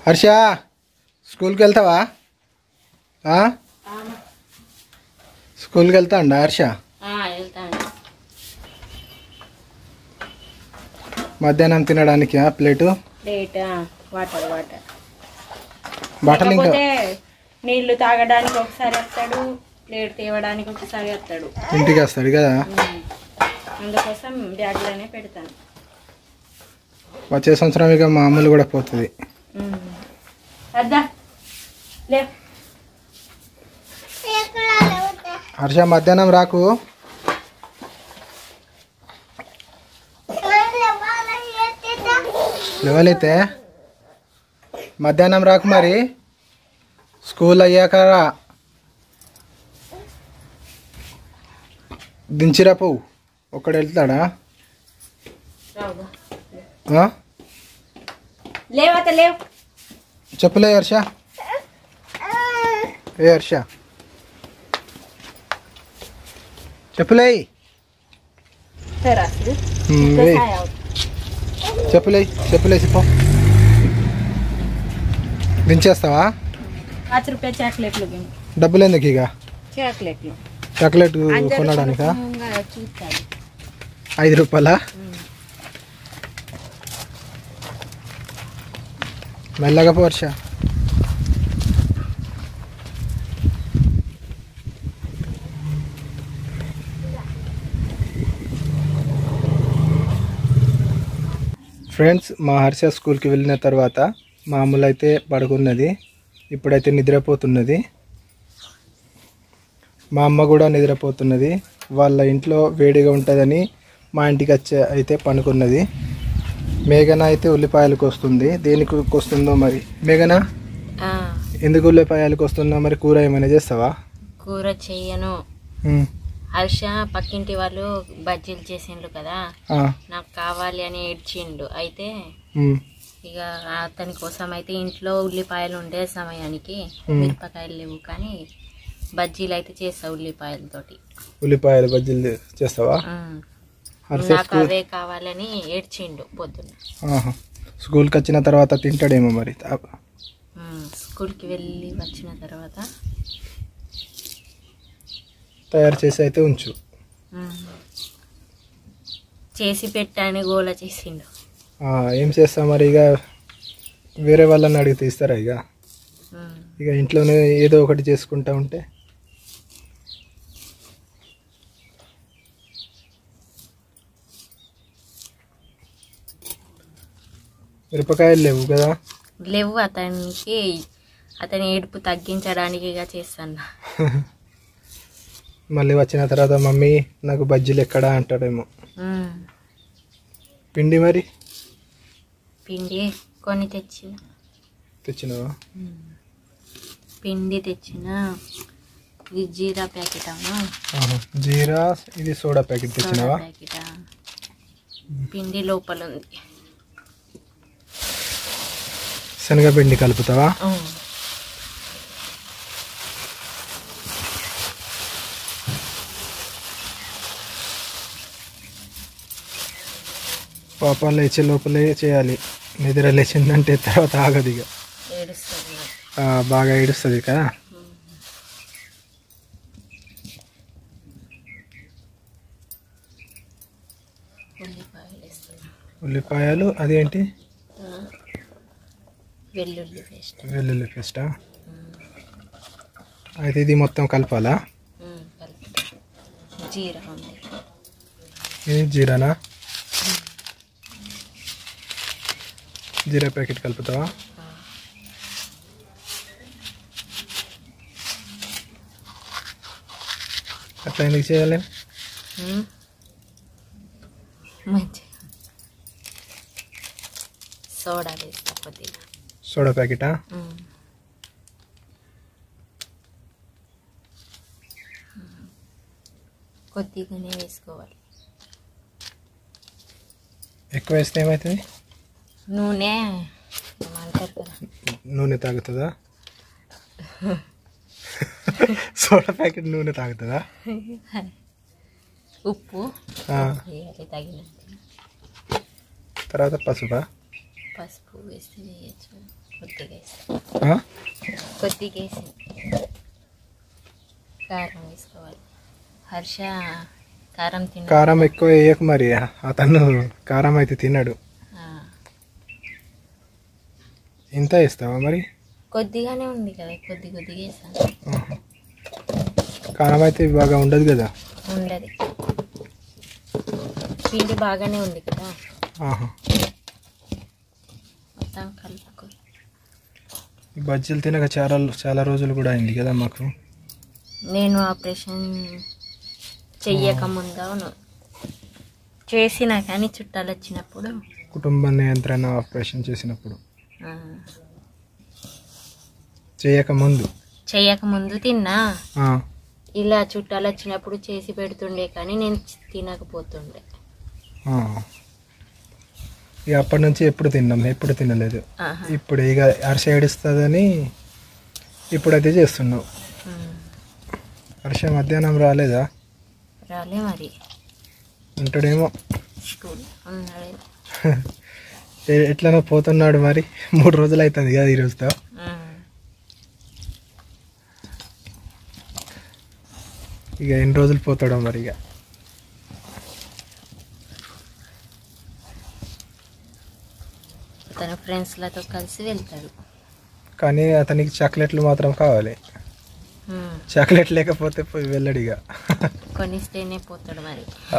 హర్ష స్కూల్కి వెళ్తావా ఆ? స్కూల్కి వెళ్తా అండి హర్ష వెళ్తాను మధ్యాహ్నం తినడానికి ఆ ప్లేటు ప్లేట్ వాటర్ వాటర్ బట్టలు ఇంకా లేకపోతే నీళ్లు తాగడానికి ఒకసారి వస్తాడు ప్లేట్ తేవడానికి ఒకసారి వస్తాడు ఇంటికి వస్తాడు కదా ఉమ్. అందుకోసం బ్యాగ్లోనే పెడతాను వచ్చే సంవత్సరం ఇక మా అమ్ములు కూడా పోతుంది ఉమ్. అద్దా లే హర్ష మధ్యాహ్నం రాకు లేవలైతే మధ్యాహ్నం రాకు మరి స్కూల్ అయ్యాక రా దించిరా పోవు ఒక్కడు వెళ్తాడా రావుగా ఆ? లేవత లేవు చెప్పులే హర్ష ఏ హర్ష చెప్పులే తెరాసు ఉమ్, ఏయ్. చెప్పులే చెప్పులేసి పో దించేస్తావా పాతి రూపాయ చాక్లెట్లు గిన్నె. డబ్బులు ఎందుకు ఇక చాక్లెట్లు చాక్లెట్ అందరూ కొనడానికా సులభంగా చూస్తాడు ఐదు రూపాయలా మెల్లగా పో వర్ష ఫ్రెండ్స్ మా హర్ష స్కూల్కి వెళ్ళిన తర్వాత మామూలు అయితే పడుకున్నది ఇప్పుడైతే నిద్రపోతున్నది మా అమ్మ కూడా నిద్రపోతున్నది వాళ్ళ ఇంట్లో వేడిగా ఉంటుందని మా ఇంటికి వచ్చే అయితే పనుకున్నది మేఘన అయితే ఉల్లిపాయలకు వస్తుంది దేనికి వస్తుందో మరి మేఘన ఆ, ఎందుకు ఉల్లిపాయలకు వస్తుందో మరి కూర ఏమైనా చేస్తావా కూర చెయ్యను ఉమ్, హర్ష పక్కింటి వాళ్ళు బజ్జీలు చేసిండ్రు కదా ఆ, నాకు కావాలి అని ఏడ్చిండు అయితే ఉమ్, ఇక అతని కోసం అయితే ఇంట్లో ఉల్లిపాయలు ఉండే సమయానికి మ్మ్. మిరపకాయలు లేవు కానీ బజ్జీలు అయితే చేస్తా ఉల్లిపాయలతోటి ఉల్లిపాయలు బజ్జీలు చేస్తావా మ్మ్. హర్ష నాకు స్కూల్ అవే కావాలని ఏడ్చిండు పొద్దున్న ఆహా. స్కూల్కి వచ్చిన తర్వాత తింటాడేమో మరి ఆ, మ్మ్. స్కూల్కి వెళ్ళి వచ్చిన తర్వాత తయారు చేసి అయితే ఉంచు మ్మ్. చేసి పెట్టాని గోల చేసిండు ఆ, ఏం చేస్తా మరి ఇక వేరే వాళ్ళని అడిగితే ఇస్తారా ఇక మ్మ్. ఇక ఇంట్లోనే ఏదో ఒకటి చేసుకుంటా ఉంటే మిరపకాయలు లేవు కదా లేవు అతనికి అతని ఏడుపు తగ్గించడానికి ఇక చేస్తాను మళ్ళీ వచ్చిన తర్వాత మమ్మీ నాకు బజ్జీలు ఎక్కడా అంటాడేమో మ్మ్. పిండి మరి పిండి కొన్ని తెచ్చిన తెచ్చినావా పిండి తెచ్చిన ఇది జీరా ప్యాకెట్ అమ్మా ఆహా. జీరా ఇది సోడా ప్యాకెట్ సోడా తెచ్చినావా ప్యాకెట్ పిండి లోపల ఉంది శనగపిండి కలుపుతావా ఉమ్. పాప లేచే లోపలే చేయాలి నిద్ర లేచిందంటే తర్వాత ఆగదు ఇక ఏడుస్తుంది ఆ, బాగా ఏడుస్తుంది కదా ఉల్లిపాయలు వేస్తున్నా ఉల్లిపాయలు అదేంటి ఆ. వెల్లుల్లి పేస్ట్ వెల్లుల్లి పేస్టా అయితే ఇది మొత్తం కలపాలా ఉమ్, కలుపుతా జీరా ఉంది ఇది జీరానా జీరా ప్యాకెట్ కలుపుతావా అట్లా ఎందుకు చేయాలి ఉమ్. మంచిగా సోడా వేస్తా కొద్దిగా సోడా ప్యాకెటా ఉమ్. కొద్దిగానే వేసుకోవాలి ఎక్కువ వేస్తే ఏమవుతుంది నూనె ఏమంటారు కదా నూనె తాగుతుందా సోడా ప్యాకెట్ నూనె తాగుతుందా ఉప్పు ఆ, వేయాలి తగినంత తర్వాత పసుపా పసుపు వేస్తే వేయచ్చు కొద్దిగా వేసి ఆ? కొద్దిగా వేసి కారం వేసుకోవాలి హర్ష కారం తిన్న కారం ఎక్కువ వేయకు మరి అతను కారం అయితే తిన్నాడు ఇంత వేస్తావా మరి కొద్దిగానే ఉంది కదా కొద్ది కొద్దిగా వేసాను ఆహా. కారం అయితే బాగా ఉండదు కదా ఉండదు పిండి బాగానే ఉంది కదా ఆహా. మొత్తం కలుపుకో ఈ బజ్జీలు తినక చాలా చాలా రోజులు కూడా అయింది కదా మాకు నేను ఆపరేషన్ చెయ్యక ముందు చేసిన కానీ చుట్టాలు వచ్చినప్పుడు కుటుంబ నియంత్రణ ఆపరేషన్ చేసినప్పుడు ఆ, చేయక ముందు చెయ్యక ముందు తిన్నా ఆ. ఇలా చుట్టాలు వచ్చినప్పుడు చేసి పెడుతుండే కానీ నేను చి- తినకపోతుండే ఆ. ఇక అప్పటి నుంచి ఎప్పుడు తిన్నాం ఎప్పుడు తినలేదు ఆహా. ఇప్పుడు ఇక హర్ష ఏడుస్తుందని ఇప్పుడైతే చేస్తున్నావు ఉమ్. హర్ష మధ్యాహ్నం రాలేదా రాలే మరి ఉంటాడేమో స్కూల్ ఉన్నాడే ఎ- ఎట్లనో పోతున్నాడు మరి మూడు రోజులు అవుతుంది కదా ఈ రోజుతో ఉమ్. ఇక ఎన్ని రోజులు పోతాడో మరి ఇక తన ఫ్రెండ్స్లతో కలిసి వెళ్తాడు కానీ అతనికి చాక్లెట్లు మాత్రం కావాలి ఉమ్. చాక్లెట్ లేకపోతే పోయి వెళ్ళడు ఇక కొనిస్తేనే పోతాడు మరి ఆ.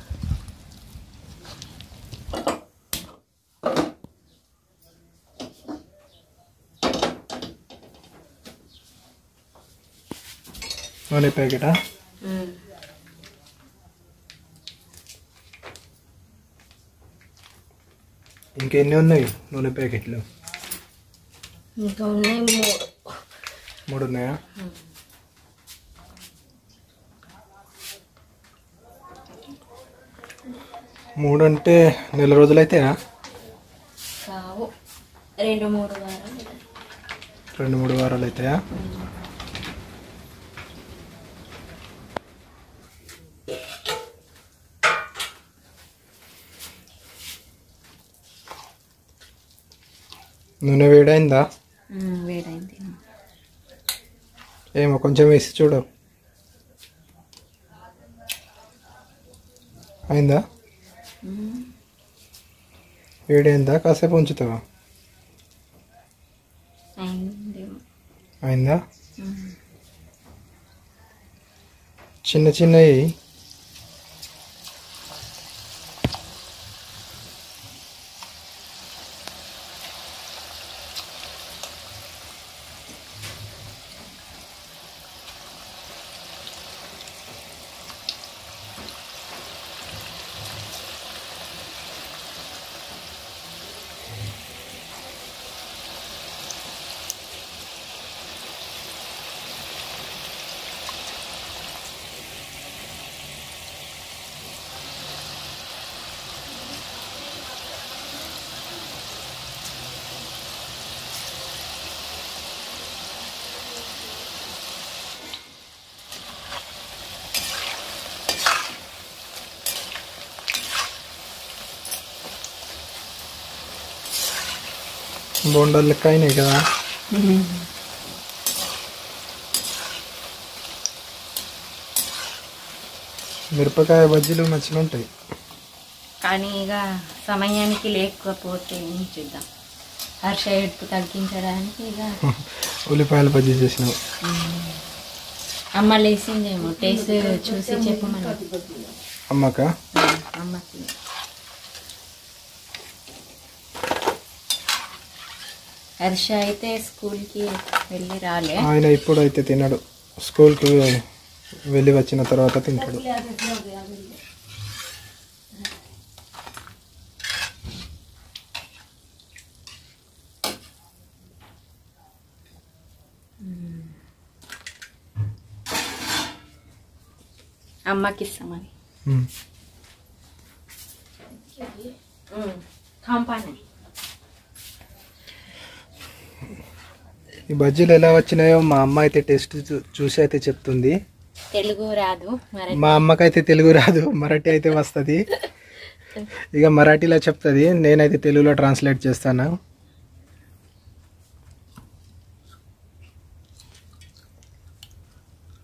నూనె ప్యాకెటా ఉమ్. ఇంకెన్ని ఉన్నాయి నూనె ప్యాకెట్లు ఇంకా ఉన్నాయి మూడు మూడు ఉన్నాయా ఉమ్. మూడు అంటే నెల రోజులు అయితేనా కావు రెండు మూడు వారాలు రెండు మూడు వారాలు అవుతాయా నూనె వేడైందా ఉమ్, వేడైంది ఏమో కొంచెం వేసి చూడు అయిందా ఉమ్. వేడైందా కాసేపు ఉంచుతావా అయిందేమో అయిందా ఉమ్. చిన్న చిన్నవి బోండాలు లెక్క అయినాయి కదా మిరపకాయ బజ్జీలు మంచిగా ఉంటాయి కానీ ఇక సమయానికి లేకపోతే ఏం చేద్దాం హర్ష ఎడుపు తగ్గించడానికి ఇక ఉల్లిపాయల బజ్జీ చేసినావు అమ్మ లేసిందేమో టేస్ట్ చూసి చెప్పమని అమ్మక అమ్మకి హర్ష అయితే స్కూల్కి వెళ్ళి రాలే ఆయన ఇప్పుడు అయితే తినడు స్కూల్కి వెళ్ళి వచ్చిన తర్వాత తింటాడు అమ్మకి ఇస్తామని ఉమ్. కంపాని ఈ బజ్జీలు ఎలా వచ్చినాయో మా అమ్మ అయితే టెస్ట్ చూ- చూసి అయితే చెప్తుంది తెలుగు రాదు మరి మా అమ్మకైతే తెలుగు రాదు మరాఠీ అయితే వస్తుంది ఇక మరాఠీలో చెప్తుంది నేనైతే తెలుగులో ట్రాన్స్లేట్ చేస్తాను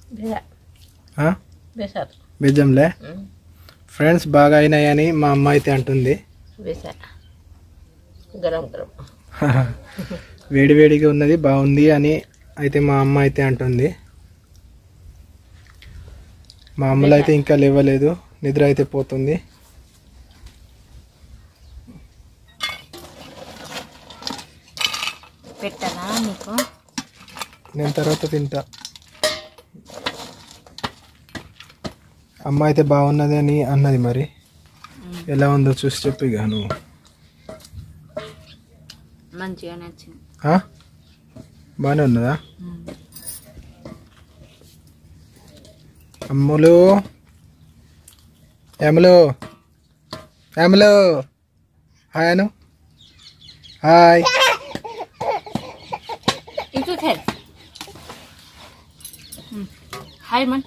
bisa ఆ? bisa బెజ్జంలే hmm. ఫ్రెండ్స్ బాగా అయినాయని మా అమ్మ అయితే అంటుంది bisa garam garam వేడి వేడిగా ఉన్నది బాగుంది అని అయితే మా అమ్మ అయితే అంటుంది మా అమ్మలో అయితే ఇంకా లేవలేదు నిద్ర అయితే పోతుంది పెట్టనా నీకు నేను తర్వాత తింటా అమ్మ అయితే బాగున్నది అని అన్నది మరి ఎలా ఉందో చూసి చెప్పు ఇక నువ్వు మంచిగా నచ్చింది ఆ? బాగానే ఉన్నదా అమ్ములు ఎమలు ఎమలు hi Anu hi itu teh hai man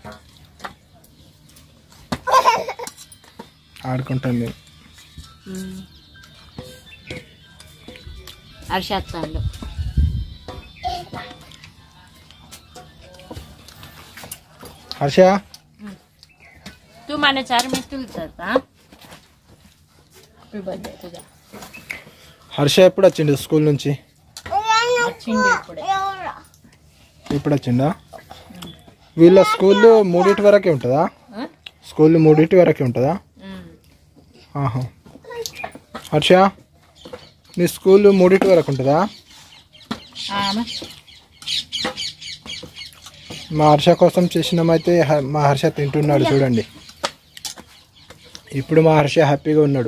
ఆడుకుంటుంది అరిచేస్తాడు హర్ష तू मला चार मी तुलतात हा బర్త్డే तुझा హర్ష ఎప్పుడు వచ్చిండు స్కూల్ నుంచి వచ్చింది ఇప్పుడే ఇప్పుడు వచ్చిండా వీళ్ళ స్కూల్ మూడింటి వరకే ఉంటుందా ఆ? స్కూల్ మూడింటి వరకే ఉంటుందా ఉమ్. ఆహా హర్ష నీ స్కూల్ మూడింటి వరకు ఉంటుందా ఆ, అమ్మ. మా హర్ష కోసం చేసినామైతే హ- మా హర్ష తింటున్నాడు చూడండి ఇప్పుడు మా హర్ష హ్యాపీగా ఉన్నాడు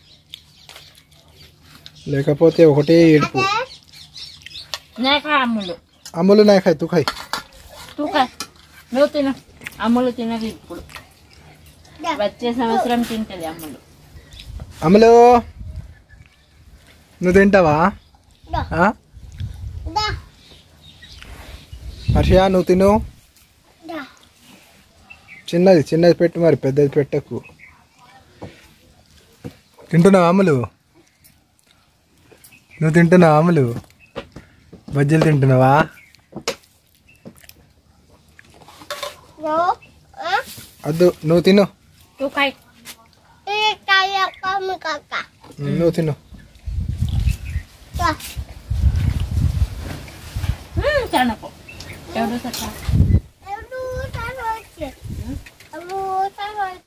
లేకపోతే ఒకటే ఏడుపు నాక అమ్ములు అమ్ములు నాయక్ హై తు ఖై తూ కా నువ్వు తిన అమ్ములు తినదు ఇప్పుడు వచ్చే సంవత్సరం తింటది అమ్ములు అమ్ములు నువ్వు తింటావా ఆ? హర్ష నువ్వు తిను చిన్నది చిన్నది పెట్టు మరి పెద్దది పెట్టకు తింటున్నావా అమ్ములు నువ్వు తింటున్నావా అమ్ములు బజ్జీలు తింటున్నావా వద్దు నువ్వు తిను తూ కాయ్ నువ్వు తిను చానకు ఎవడు సత్తా